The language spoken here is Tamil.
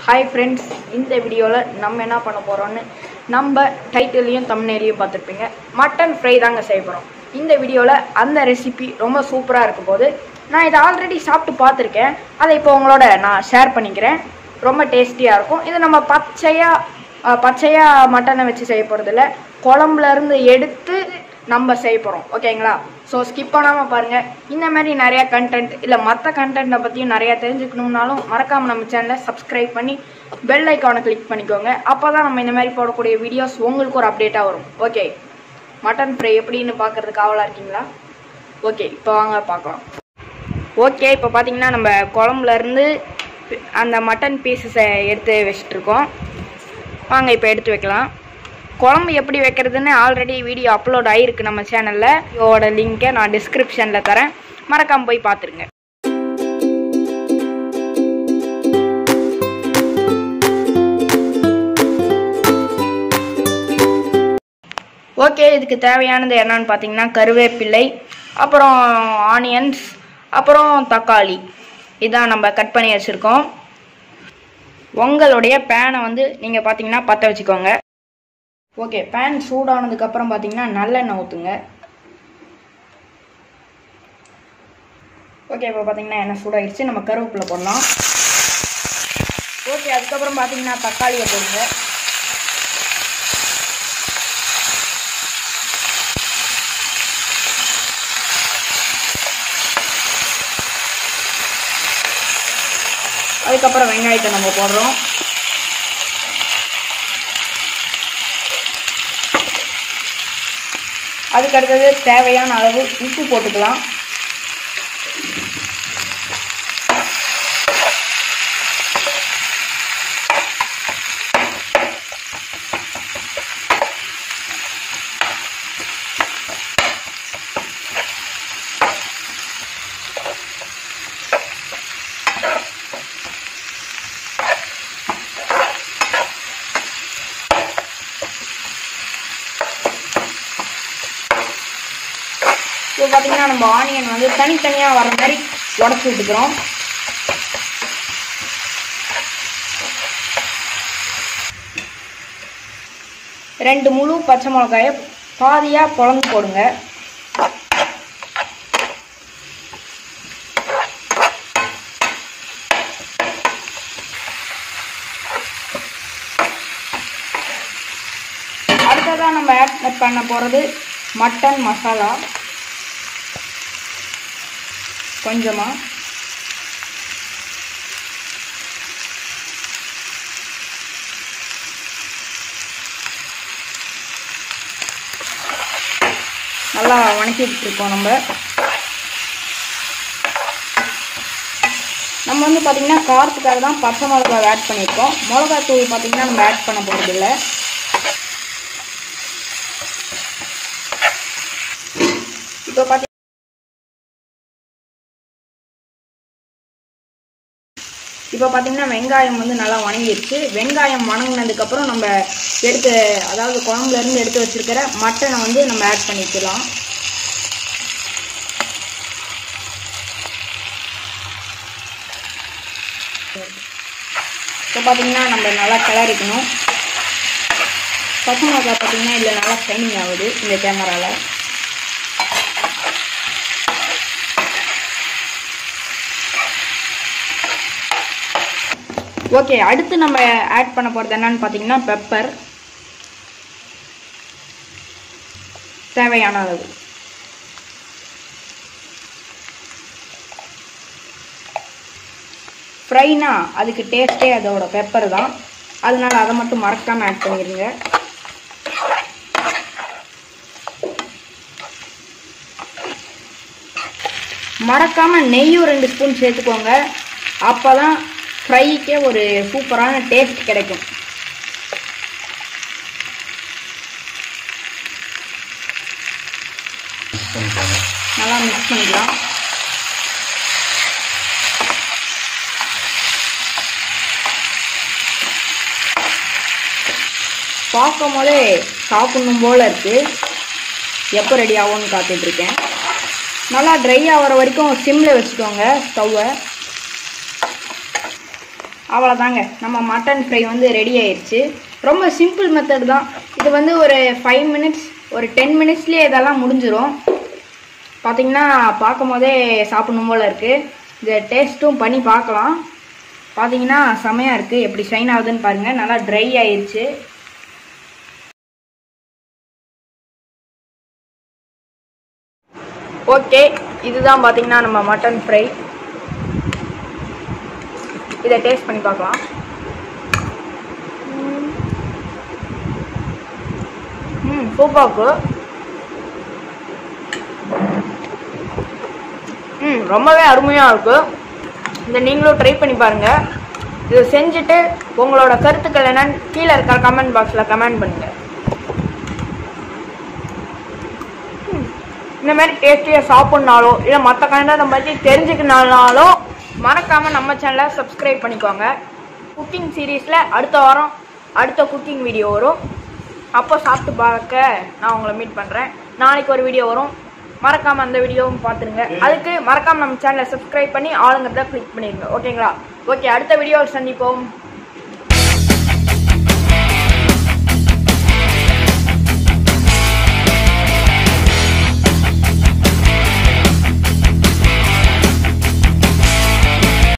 ஹாய் ஃப்ரெண்ட்ஸ் இந்த வீடியோவில் நம்ம என்ன பண்ண போகிறோம்னு நம்ம டைட்டிலையும் தம்னேலையும் பார்த்துருப்பீங்க மட்டன் ஃப்ரை தாங்க செய்ய போகிறோம் இந்த வீடியோவில் அந்த ரெசிபி ரொம்ப சூப்பராக இருக்க போது நான் இதை ஆல்ரெடி சாப்பிட்டு பார்த்துருக்கேன் அதை இப்போ உங்களோட நான் ஷேர் பண்ணிக்கிறேன் ரொம்ப டேஸ்டியாக இருக்கும் இது நம்ம பச்சையாக பச்சையாக மட்டனை வச்சு செய்ய போகிறதில்ல குழம்புலேருந்து எடுத்து நம்ம செய்ய போகிறோம் ஓகேங்களா ஸோ ஸ்கிப் பண்ணாமல் பாருங்கள் இந்த மாதிரி நிறையா கண்டென்ட் இல்லை மற்ற கண்டென்ட்டை பற்றியும் நிறையா தெரிஞ்சுக்கணும்னாலும் மறக்காமல் நம்ம சேனலை சப்ஸ்கிரைப் பண்ணி பெல் ஐக்கானை கிளிக் பண்ணிக்கோங்க அப்போ தான் நம்ம இந்த மாதிரி போடக்கூடிய வீடியோஸ் உங்களுக்கு ஒரு அப்டேட்டாக வரும் ஓகே மட்டன் ஃப்ரை எப்படின்னு பார்க்குறதுக்கு ஆவலாக இருக்கீங்களா ஓகே இப்போ வாங்க பார்க்கலாம் ஓகே இப்போ பார்த்தீங்கன்னா நம்ம குழம்புலேருந்து அந்த மட்டன் பீசஸை எடுத்து வச்சிட்ருக்கோம் வாங்க இப்போ எடுத்து வைக்கலாம் குழம்பு எப்படி வைக்கிறதுன்னு ஆல்ரெடி வீடியோ அப்லோட் ஆகிருக்கு நம்ம சேனலில் இதோட லிங்க்கை நான் டிஸ்கிரிப்ஷனில் தரேன் மறக்காமல் போய் பார்த்துருங்க ஓகே இதுக்கு தேவையானது என்னன்னு பார்த்தீங்கன்னா கருவேப்பிலை அப்புறம் ஆனியன்ஸ் அப்புறம் தக்காளி இதான் நம்ம கட் பண்ணி வச்சுருக்கோம் உங்களுடைய பேனை வந்து நீங்கள் பார்த்தீங்கன்னா பற்ற வச்சுக்கோங்க ஓகே பேன் சூடானதுக்கப்புறம் பார்த்தீங்கன்னா நல்லெண்ணெய் ஊற்றுங்க ஓகே இப்போ பார்த்தீங்கன்னா எண்ணெய் சூடாகிடுச்சு நம்ம கருவேப்பிலை போடலாம் ஓகே அதுக்கப்புறம் பார்த்தீங்கன்னா தக்காளியை போடுங்க அதுக்கப்புறம் வெங்காயத்தை நம்ம போடுறோம் அதுக்கு அடுத்தது தேவையான அளவு உப்பு போட்டுக்கலாம் இப்போ பார்த்தீங்கன்னா நம்ம ஆனியன் வந்து தனித்தனியாக வர மாதிரி உடச்சி விட்டுக்கிறோம் ரெண்டு முழு பச்சை மிளகாயை பாதியாக பொழந்து போடுங்க அடுத்ததாக நம்ம ஆட் பண்ண போகிறது மட்டன் மசாலா கொஞ்சமாக நல்லா வணக்கிட்டு இருக்கோம் நம்ம நம்ம வந்து பார்த்திங்கன்னா காரத்துக்காக தான் பச்சை மிளகாய் ஆட் பண்ணியிருக்கோம் மிளகாய் தூள் பார்த்திங்கன்னா நம்ம ஆட் பண்ண போகிறதில்ல இப்போ பார்த்தி இப்போ பார்த்தீங்கன்னா வெங்காயம் வந்து நல்லா வணங்கிடுச்சு வெங்காயம் வணங்கினதுக்கப்புறம் நம்ம எடுத்து அதாவது குழம்புலேருந்து எடுத்து வச்சுருக்கிற மட்டனை வந்து நம்ம ஆட் பண்ணிக்கலாம் இப்போ பார்த்தீங்கன்னா நம்ம நல்லா கிளறிக்கணும் பச்சை மிளகா பார்த்தீங்கன்னா இதில் நல்லா ஷைனிங் ஆகுது இந்த கேமராவில் ஓகே அடுத்து நம்ம ஆட் பண்ண போகிறது என்னன்னு பார்த்தீங்கன்னா பெப்பர் தேவையான அளவு ஃப்ரைனா அதுக்கு டேஸ்ட்டே அதோட பெப்பர் தான் அதனால அதை மட்டும் மறக்காமல் ஆட் பண்ணிடுங்க மறக்காமல் நெய்யும் ரெண்டு ஸ்பூன் சேர்த்துக்கோங்க அப்போ தான் ஃப்ரைக்கே ஒரு சூப்பரான டேஸ்ட் கிடைக்கும் நல்லா மிக்ஸ் பண்ணிக்கலாம் பார்க்கும் போதே சாப்பிடணும் போல இருக்கு எப்போ ரெடி ஆகும்னு காத்துட்டு இருக்கேன் நல்லா ட்ரை ஆகிற வரைக்கும் சிம்மில் வச்சுக்கோங்க ஸ்டவ்வை அவ்வளோதாங்க நம்ம மட்டன் ஃப்ரை வந்து ரெடி ஆயிடுச்சு ரொம்ப சிம்பிள் மெத்தட் தான் இது வந்து ஒரு ஃபைவ் மினிட்ஸ் ஒரு டென் மினிட்ஸ்லேயே இதெல்லாம் முடிஞ்சிரும் பார்த்தீங்கன்னா பார்க்கும் போதே சாப்பிடணும் போல் இருக்குது இதை டேஸ்ட்டும் பண்ணி பார்க்கலாம் பார்த்தீங்கன்னா செமையாக இருக்குது எப்படி ஷைன் ஆகுதுன்னு பாருங்கள் நல்லா ட்ரை ஆயிருச்சு ஓகே இதுதான் பார்த்தீங்கன்னா நம்ம மட்டன் ஃப்ரை இதை டேஸ்ட் பண்ணி பார்க்கலாம் ம் சூப்பராக இருக்கு ம் ரொம்பவே அருமையாக இருக்கு இதை நீங்களும் ட்ரை பண்ணி பாருங்க இதை செஞ்சுட்டு உங்களோட கருத்துக்கள் என்னன்னு கீழே இருக்க கமெண்ட் பாக்ஸில் கமெண்ட் பண்ணுங்க ம், இந்த மாதிரி டேஸ்டியாக சாப்பிட்னாலோ இல்லை மற்ற கண்டதை பற்றி தெரிஞ்சுக்கினாலும் மறக்காமல் நம்ம சேனலை சப்ஸ்கிரைப் பண்ணிக்கோங்க குக்கிங் சீரீஸில் அடுத்த வாரம் அடுத்த குக்கிங் வீடியோ வரும் அப்போ சாப்பிட்டு பார்க்க நான் உங்களை மீட் பண்ணுறேன் நாளைக்கு ஒரு வீடியோ வரும் மறக்காமல் அந்த வீடியோவும் பார்த்துருங்க அதுக்கு மறக்காமல் நம்ம சேனலை சப்ஸ்கிரைப் பண்ணி ஆளுங்கிறத கிளிக் பண்ணிடுங்க ஓகேங்களா ஓகே அடுத்த வீடியோவில் சந்திப்போம்